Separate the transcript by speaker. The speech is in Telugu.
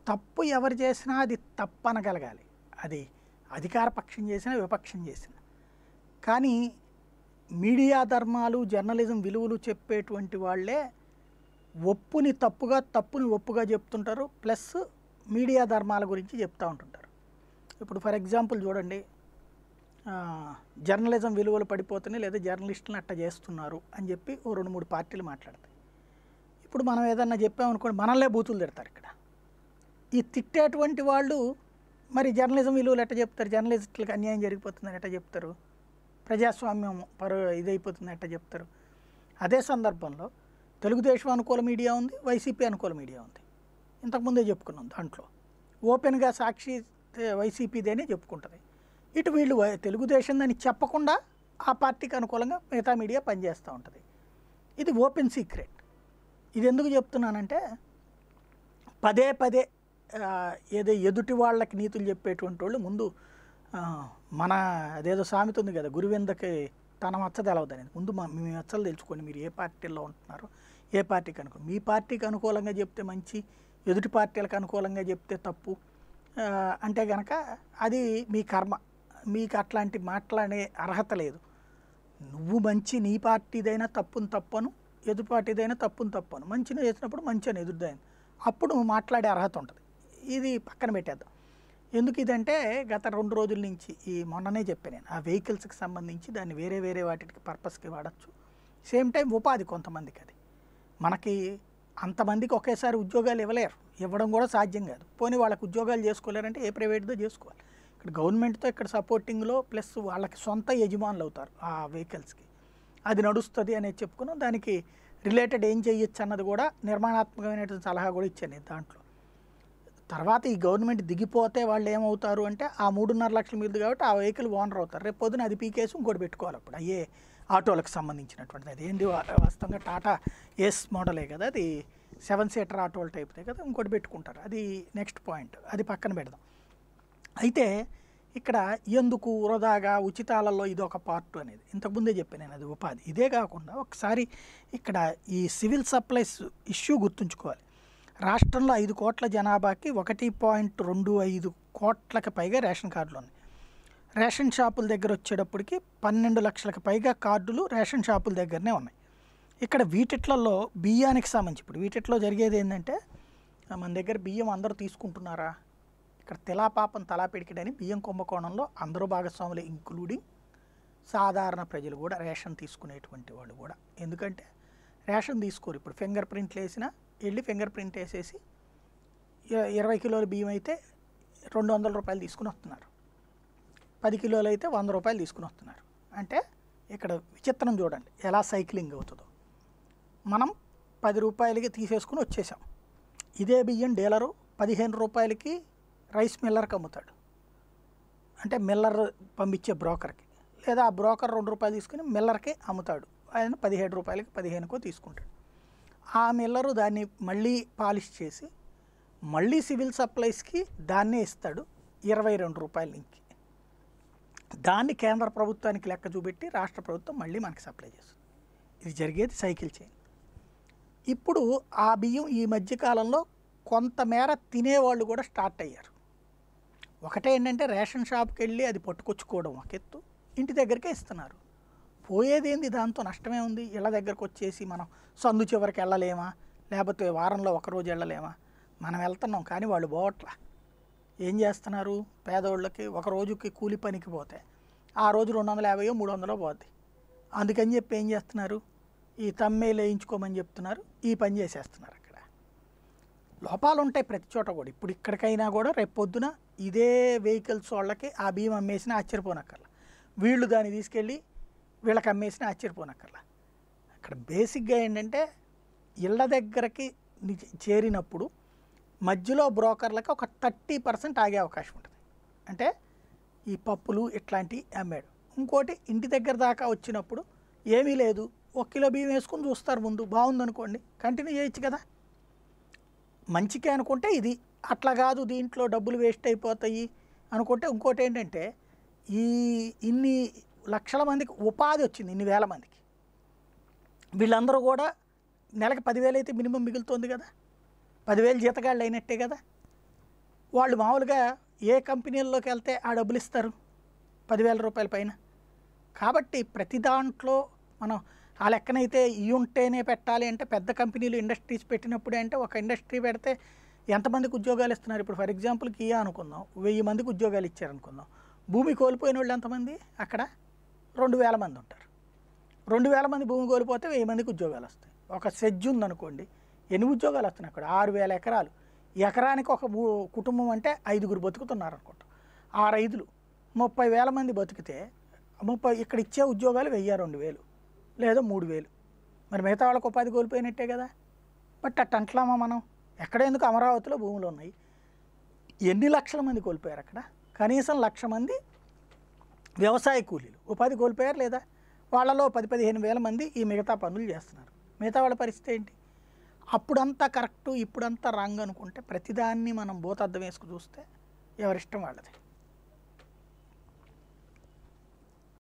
Speaker 1: తప్పు ఎవరు చేసినా అది తప్పనగలగాలి అది అధికార పక్షం చేసినా విపక్షం చేసినా కానీ మీడియా ధర్మాలు జర్నలిజం విలువలు చెప్పేటువంటి వాళ్ళే ఒప్పుని తప్పుగా తప్పుని ఒప్పుగా చెప్తుంటారు ప్లస్ మీడియా ధర్మాల గురించి చెప్తూ ఉంటుంటారు ఇప్పుడు ఫర్ ఎగ్జాంపుల్ చూడండి ఆ, జర్నలిజం విలువలు పడిపోతున్నాయి లేదా జర్నలిస్టులను అట్ట చేస్తున్నారు అని చెప్పి ఓ రెండు మూడు పార్టీలు మాట్లాడతాయి ఇప్పుడు మనం ఏదన్నా చెప్పామనుకోండి మనల్నే బూతులు తిడతారు ఇక్కడ ఈ తిట్టేటువంటి వాళ్ళు మరి జర్నలిజం విలువలు ఎట్ట చెప్తారు జర్నలిస్టులకు అన్యాయం జరిగిపోతుందని ఎట్ట చెప్తారు ప్రజాస్వామ్యం పరు ఇదైపోతుంది ఎట్ట చెప్తారు అదే సందర్భంలో తెలుగుదేశం అనుకూల మీడియా ఉంది వైసీపీ అనుకూల మీడియా ఉంది ఇంతకుముందే చెప్పుకున్నాం దాంట్లో ఓపెన్గా సాక్షి తే- వైసీపీదేనే చెప్పుకుంటుంది ఇటు వీళ్ళు వై- తెలుగుదేశం అని చెప్పకుండా ఆ పార్టీకి అనుకూలంగా మిగతా మీడియా పనిచేస్తూ ఉంటుంది ఇది ఓపెన్ సీక్రెట్ ఇది ఎందుకు చెప్తున్నానంటే పదే పదే ఆ, ఏదో ఎదుటి వాళ్ళకి నీతులు చెప్పేటువంటి వాళ్ళు ముందు ఆ, మన అదేదో సామెత ఉంది కదా గురువిందకి తన మచ్చ తెలవదనేది ముందు మా మీ మచ్చలు తెలుసుకోండి మీరు ఏ పార్టీలో ఉంటున్నారో ఏ పార్టీకి అనుకూలం మీ పార్టీకి అనుకూలంగా చెప్తే మంచి ఎదుటి పార్టీలకు అనుకూలంగా చెప్తే తప్పు ఆ, అంటే కనుక అది మీ కర్మ మీకు అట్లాంటి మాట్లాడే అర్హత లేదు నువ్వు మంచి నీ పార్టీదైనా తప్పును తప్పను ఎదుటి పార్టీదైనా తప్పును తప్పను మంచిని చేసినప్పుడు మంచి అని ఎదురుదాయని అప్పుడు నువ్వు మాట్లాడే అర్హత ఉంటుంది ఇది పక్కన పెట్టేద్దాం ఎందుకు ఇదంటే గత రెండు రోజుల నుంచి ఈ మొన్ననే చెప్పాను నేను ఆ వెహికల్స్కి సంబంధించి దాన్ని వేరే వేరే వాటికి పర్పస్కి వాడచ్చు సేమ్ టైం ఉపాధి కొంతమందికి అది మనకి అంతమందికి ఒకేసారి ఉద్యోగాలు ఇవ్వలేరు ఇవ్వడం కూడా సాధ్యం కాదు పోనీ వాళ్ళకి ఉద్యోగాలు చేసుకోలేరంటే ఏ ప్రైవేట్దో చేసుకోవాలి ఇక్కడ గవర్నమెంట్తో ఇక్కడ సపోర్టింగ్లో ప్లస్ వాళ్ళకి సొంత యజమానులు అవుతారు ఆ వెహికల్స్కి అది నడుస్తుంది అనేది చెప్పుకున్నాం దానికి రిలేటెడ్ ఏం చేయొచ్చు అన్నది కూడా నిర్మాణాత్మకమైనటువంటి సలహా కూడా ఇచ్చాను నేను దాంట్లో తర్వాత ఈ గవర్నమెంట్ దిగిపోతే వాళ్ళు ఏమవుతారు అంటే ఆ మూడున్నర లక్షల మీద కాబట్టి ఆ వెహికల్ ఓనర్ అవుతారు రేపు పొద్దున అది పీకేసి ఇంకోటి పెట్టుకోవాలి అప్పుడు అయ్యే ఆటోలకు సంబంధించినటువంటిది అది ఏంటి వా- వాస్తవంగా టాటా ఎస్ మోడలే కదా అది సెవెన్ సీటర్ ఆటోల టైప్దే కదా ఇంకోటి పెట్టుకుంటారు అది నెక్స్ట్ పాయింట్ అది పక్కన పెడదాం అయితే ఇక్కడ ఎందుకు వృధాగా ఉచితాలలో ఇది ఒక పార్ట్ అనేది ఇంతకుముందే చెప్పాను నేను అది ఉపాధి ఇదే కాకుండా ఒకసారి ఇక్కడ ఈ సివిల్ సప్లైస్ ఇష్యూ గుర్తుంచుకోవాలి రాష్ట్రంలో ఐదు కోట్ల జనాభాకి ఒకటి పాయింట్ రెండు ఐదు కోట్లకి పైగా రేషన్ కార్డులు ఉన్నాయి రేషన్ షాపుల దగ్గర వచ్చేటప్పటికి పన్నెండు లక్షలకు పైగా కార్డులు రేషన్ షాపుల దగ్గరనే ఉన్నాయి ఇక్కడ వీటిట్లలో బియ్యానికి సంబంధించి ఇప్పుడు వీటిట్లో జరిగేది ఏంటంటే ఆ, మన దగ్గర బియ్యం అందరూ తీసుకుంటున్నారా ఇక్కడ తెలాపాపం తలాపెడికిడని బియ్యం కుంభకోణంలో అందరూ భాగస్వాములు ఇంక్లూడింగ్ సాధారణ ప్రజలు కూడా రేషన్ తీసుకునేటువంటి వాళ్ళు కూడా ఎందుకంటే రేషన్ తీసుకోరు ఇప్పుడు ఫింగర్ ప్రింట్లు వేసినా వెళ్ళి ఫింగర్ ప్రింట్ వేసేసి ఇ- ఇరవై కిలోల బియ్యం అయితే రెండు వందల రూపాయలు తీసుకుని వస్తున్నారు పది కిలోలు అయితే వంద రూపాయలు తీసుకుని వస్తున్నారు అంటే ఇక్కడ విచిత్రం చూడండి ఎలా సైక్లింగ్ అవుతుందో మనం పది రూపాయలకి తీసేసుకుని వచ్చేసాం ఇదే బియ్యం డీలరు పదిహేను రూపాయలకి రైస్ మిల్లర్కి అమ్ముతాడు అంటే మిల్లర్ పంపించే బ్రోకర్కి లేదా ఆ బ్రోకర్ రెండు రూపాయలు తీసుకుని మిల్లర్కి అమ్ముతాడు ఆయన పదిహేడు రూపాయలకి పదిహేనుకో తీసుకుంటాడు ఆ మిల్లరు దాన్ని మళ్ళీ పాలిష్ చేసి మళ్ళీ సివిల్ సప్లైస్కి దాన్నే ఇస్తాడు ఇరవై రెండు రూపాయల నుంచి దాన్ని కేంద్ర ప్రభుత్వానికి లెక్క చూపెట్టి రాష్ట్ర ప్రభుత్వం మళ్ళీ మనకి సప్లై చేస్తుంది ఇది జరిగేది సైకిల్ చైన్ ఇప్పుడు ఆ బియ్యం ఈ మధ్యకాలంలో కొంతమేర తినేవాళ్ళు కూడా స్టార్ట్ అయ్యారు ఒకటే ఏంటంటే రేషన్ షాప్కి వెళ్ళి అది పట్టుకొచ్చుకోవడం ఒక ఎత్తు ఇంటి దగ్గరికే ఇస్తున్నారు పోయేదేంది దాంతో నష్టమే ఉంది ఇళ్ళ దగ్గరకు వచ్చేసి మనం సందు చివరికి వెళ్ళలేమా లేకపోతే వారంలో ఒక రోజు వెళ్ళలేమా మనం వెళ్తున్నాం కానీ వాళ్ళు పోవట్లా ఏం చేస్తున్నారు పేదవాళ్ళకి ఒక రోజుకి కూలి పనికి పోతే ఆ రోజు రెండు వందల యాభైయో మూడు వందలో పోద్ది అందుకని చెప్పి ఏం చేస్తున్నారు ఈ తమ్మేలు వేయించుకోమని చెప్తున్నారు ఈ పని చేసేస్తున్నారు అక్కడ లోపాలు ఉంటాయి ప్రతి చోట కూడా ఇప్పుడు ఇక్కడికైనా కూడా రేపు పొద్దున ఇదే వెహికల్స్ వాళ్ళకి ఆ బియ్యం అమ్మేసినా ఆశ్చర్యపోనక్కర్లా వీళ్ళు దాన్ని తీసుకెళ్ళి వీళ్ళకి అమ్మేసినా ఆశ్చర్యపోనక్కర్లా అక్కడ బేసిక్గా ఏంటంటే ఇళ్ళ దగ్గరకి ని- చేరినప్పుడు మధ్యలో బ్రోకర్లకు ఒక థర్టీ పర్సెంట్ ఆగే అవకాశం ఉంటుంది అంటే ఈ పప్పులు ఇట్లాంటివి అమ్మాడు ఇంకోటి ఇంటి దగ్గర దాకా వచ్చినప్పుడు ఏమీ లేదు ఒక కిలో బియ్యం వేసుకొని చూస్తారు ముందు బాగుందనుకోండి కంటిన్యూ చేయొచ్చు కదా మంచికే అనుకుంటే ఇది అట్లా కాదు దీంట్లో డబ్బులు వేస్ట్ అయిపోతాయి అనుకుంటే ఇంకోటి ఏంటంటే ఈ ఇన్ని లక్షల మందికి ఉపాధి వచ్చింది ఇన్ని వేల మందికి వీళ్ళందరూ కూడా నెలకి పదివేలు అయితే మినిమం మిగులుతోంది కదా పదివేలు జీతగాళ్ళు అయినట్టే కదా వాళ్ళు మామూలుగా ఏ కంపెనీల్లోకి వెళ్తే ఆ డబ్బులు ఇస్తారు పదివేల రూపాయల పైన కాబట్టి ప్రతి దాంట్లో మనం ఆ లెక్కనైతే ఇవి ఉంటేనే పెట్టాలి అంటే పెద్ద కంపెనీలు ఇండస్ట్రీస్ పెట్టినప్పుడే అంటే ఒక ఇండస్ట్రీ పెడితే ఎంతమందికి ఉద్యోగాలు ఇస్తున్నారు ఇప్పుడు ఫర్ ఎగ్జాంపుల్ కియా అనుకుందాం వెయ్యి మందికి ఉద్యోగాలు ఇచ్చారనుకుందాం భూమి కోల్పోయిన వాళ్ళు ఎంతమంది అక్కడ రెండు వేల మంది ఉంటారు రెండు వేల మంది భూమి కోల్పోతే వెయ్యి మందికి ఉద్యోగాలు వస్తాయి ఒక సెజ్ ఉందనుకోండి ఎన్ని ఉద్యోగాలు వస్తున్నాయి అక్కడ ఆరు వేల ఎకరాలు ఎకరానికి ఒక భూ- కుటుంబం అంటే ఐదుగురు బతుకుతున్నారు అనుకుంటా ఆరు ఐదులు ముప్పై వేల మంది బతికితే ముప్పై ఇక్కడ ఇచ్చే ఉద్యోగాలు వెయ్యి రెండు వేలు లేదా మూడు వేలు మరి మిగతా వాళ్ళకి ఉపాధి కోల్పోయినట్టే కదా బట్ అట్ట అంటలామా మనం ఎక్కడెందుకు అమరావతిలో భూములు ఉన్నాయి ఎన్ని లక్షల మంది కోల్పోయారు అక్కడ కనీసం లక్ష మంది వ్యవసాయ కూలీలు ఉపాధి కోల్పోయారు లేదా వాళ్ళలో పది పదిహేను వేల మంది ఈ మిగతా పనులు చేస్తున్నారు మిగతా వాళ్ళ పరిస్థితి ఏంటి అప్పుడంతా కరెక్టు ఇప్పుడంతా రాంగ్ అనుకుంటే ప్రతిదాన్ని మనం భూతద్దం వేసుకు చూస్తే ఎవరిష్టం వాళ్ళది